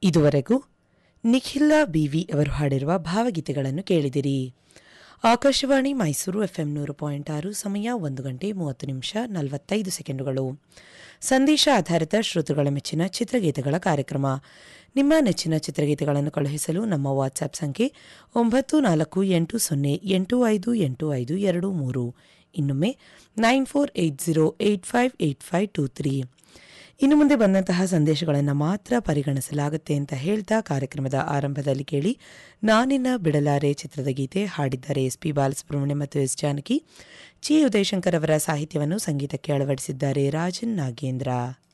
ಇದುವರೆಗೂ ನಿಖಿಲ ಬಿವಿ ಅವರು ಹಾಡಿರುವ ಭಾವಗೀತೆಗಳನ್ನು ಕೇಳಿದಿರಿ ಆಕಾಶವಾಣಿ ಮೈಸೂರು ಎಫ್ಎಂ ನೂರು ಪಾಯಿಂಟ್ ಆರು ಸಮಯ ಒಂದು ಗಂಟೆ ಮೂವತ್ತು ನಿಮಿಷ ನಲವತ್ತೈದು ಸೆಕೆಂಡುಗಳು ಸಂದೇಶ ಆಧಾರಿತ ಶ್ರೋತೃಗಳ ಮೆಚ್ಚಿನ ಚಿತ್ರಗೀತೆಗಳ ಕಾರ್ಯಕ್ರಮ ನಿಮ್ಮ ನೆಚ್ಚಿನ ಚಿತ್ರಗೀತೆಗಳನ್ನು ಕಳುಹಿಸಲು ನಮ್ಮ ವಾಟ್ಸ್ಆಪ್ ಸಂಖ್ಯೆ ಒಂಬತ್ತು ನಾಲ್ಕು ಎಂಟು ಸೊನ್ನೆ ಎಂಟು ಐದು ಎಂಟು ಐದು ಎರಡು ಮೂರು ಇನ್ನೊಮ್ಮೆ nine four eight zero eight five eight five two three ಇನ್ನು ಮುಂದೆ ಬಂದಂತಹ ಸಂದೇಶಗಳನ್ನು ಮಾತ್ರ ಪರಿಗಣಿಸಲಾಗುತ್ತೆ ಅಂತ ಹೇಳ್ತಾ ಕಾರ್ಯಕ್ರಮದ ಆರಂಭದಲ್ಲಿ ಕೇಳಿ ನಾನಿನ್ನ ಬಿಡಲಾರೆ ಚಿತ್ರದ ಗೀತೆ ಹಾಡಿದ್ದಾರೆ ಎಸ್ ಪಿ ಬಾಲಸುಬ್ರಹ್ಮಣ್ಯ ಮತ್ತು ಎಸ್ ಜಾನಕಿ ಚಿ ಉದಯಶಂಕರ್ ಅವರ ಸಾಹಿತ್ಯವನ್ನು ಸಂಗೀತಕ್ಕೆ ಅಳವಡಿಸಿದ್ದಾರೆ ರಾಜನ್ ನಾಗೇಂದ್ರ